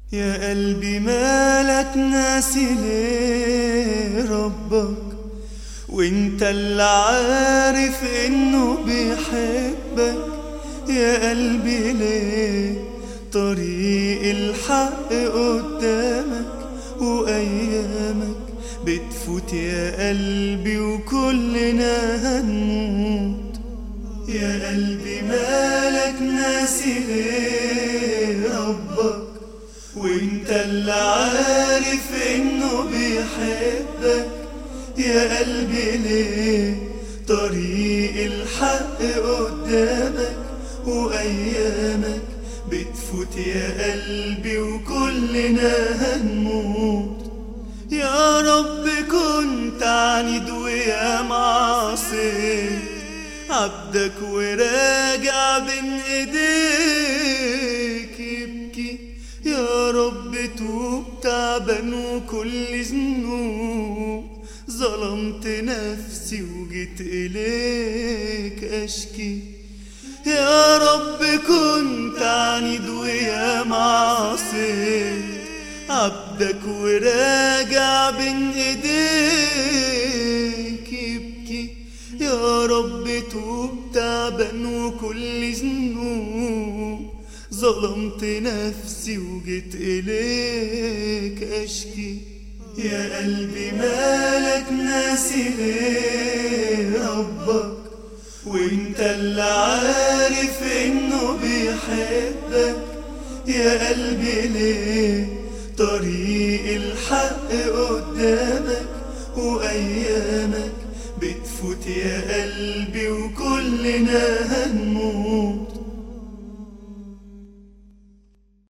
يا قلبي مالك ناسي ليه ربك وانت اللي عارف انه بيحبك يا قلبي ليه طريق الحق قدامك وايامك بتفوت يا قلبي وكلنا هنموت يا قلبي مالك ناسي ليه ربك وانت اللي عارف انه بيحبك يا قلبي ليه طريق الحق قدامك وايامك بتفوت يا قلبي وكلنا هنموت يا رب كنت عنيد ويا معصيت عبدك وراجع بين ايديك يبكي يا رب توب تعبان وكل ذنوب ظلمت نفسي وجيت إليك أشكي يا رب كنت عنيد ويا معصيت عبدك وراجع بين ايديك يبكي يا رب توب تعبان وكل ذنوب ظلمت نفسي وجيت إليك أشكي يا قلبي مالك ناسي ليه ربك وانت اللي عارف انه بيحبك يا قلبي ليه طريق الحق قدامك وايامك بتفوت يا قلبي وكلنا هنموت